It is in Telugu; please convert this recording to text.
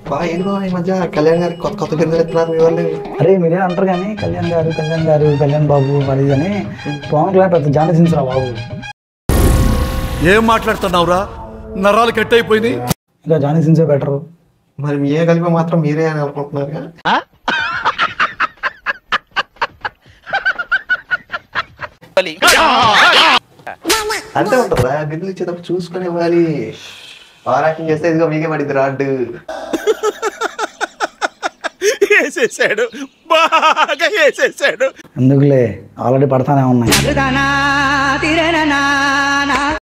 బా ఏంటి బా ఈ మధ్య కళ్యాణ్ గారికి కొత్త కొత్త బిరుదులు ఎత్తున్నారు మీ వాళ్ళు అరే మీరే అంటారు కానీ కళ్యాణ్ గారు కళ్యాణ్ గారు కళ్యాణ్ బాబు మరి ఇది అని పవన్ కళ్యాణ్ పెద్ద జాన రా బాబు ఏం మాట్లాడుతున్నావురా నరాలు కట్ అయిపోయింది ఇంకా జానీ సిన్సే బెటర్ మరి మీరే కలిపి మాత్రం మీరే అని అనుకుంటున్నారు అంతే ఉంటుందా బిల్లు ఇచ్చేటప్పుడు చూసుకుని ఇవ్వాలి ఆరాక్షన్ చేస్తే ఇదిగో మీకే పడింది రాడ్డు వేసేసాడు బాగా వేసేసాడు ఎందుకులే ఆల్రెడీ పడతానే ఉన్నాయి